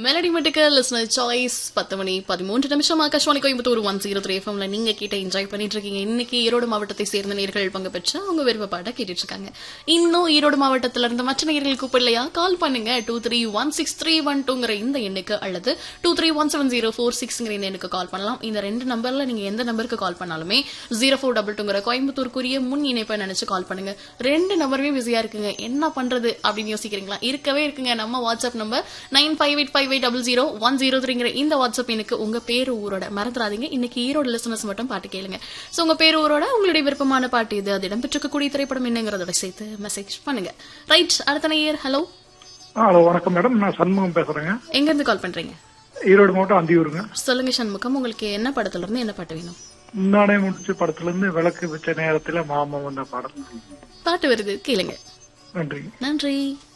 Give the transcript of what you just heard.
melody மெட்டுக்கு listener choice பத்து மணி பதிமூன்று நிமிஷம் Akashvani Coimbatore one zero three எஃப்எம்ல நீங்க கேட்ட என்ஜாய் பண்ணிட்டு இருக்கீங்க இன்னைக்கு ஈரோடு மாவட்டத்தை சேர்ந்த நேர்கள் பங்கு பெற்று அவங்க விருப்ப பாட்டை கேட்டுட்டு இருக்காங்க இன்னும் ஈரோடு மாவட்டத்துல இருந்து மற்ற நேர்கள் கூப்பிடலையா கால் பண்ணுங்க two three one six three one டூங்கிற இந்த எண்ணுக்கு அல்லது two three one seven zero four சிக்ஸ்ங்கிற இந்த எண்ணுக்கு கால் பண்ணலாம் இந்த ரெண்டு நம்பர்ல நீங்க எந்த நம்பருக்கு கால் பண்ணாலுமே ஜீரோ ஃபோர் டபுள் டூங்கிற கோயம்புத்தூருக்குரிய முன் இணைப்பை நினைச்சு கால் பண்ணுங்க ரெண்டு நம்பருமே பிஸியா இருக்குங்க என்ன பண்றது அப்படின்னு யோசிக்கிறீங்களா இருக்கவே இருக்குங்க நம்ம WhatsApp number nine five eight five eight double zero one zero த்ரீங்கிற இந்த வாட்ஸ்அப் எனக்கு உங்க பேரு ஊரோட மறந்துடாதீங்க இன்னைக்கு ஈரோடு லிசனர்ஸ் மட்டும் பாட்டு கேளுங்க சோ உங்க பேரு ஊரோட உங்களுடைய விருப்பமான பாட்டு இது அது இடம்பெற்றிருக்கக்கூடிய திரைப்படம் என்னங்கிறதோட சேர்த்து மெசேஜ் பண்ணுங்க ரைட் அடுத்த நேயர் ஹலோ ஹலோ வணக்கம் மேடம் நான் சண்முகம் பேசுறேங்க எங்க இருந்து கால் பண்றீங்க ஈரோடு மாவட்டம் அந்தியூருங்க சொல்லுங்க சண்முகம் உங்களுக்கு என்ன படத்துல இருந்து என்ன பாட்டு வேணும் முன்னாடே முடிச்ச படத்துல இருந்து விளக்கு வச்ச நேரத்துல மாமா வந்த பாடல் பாட்டு வருது கேளுங்க நன்றி நன்றி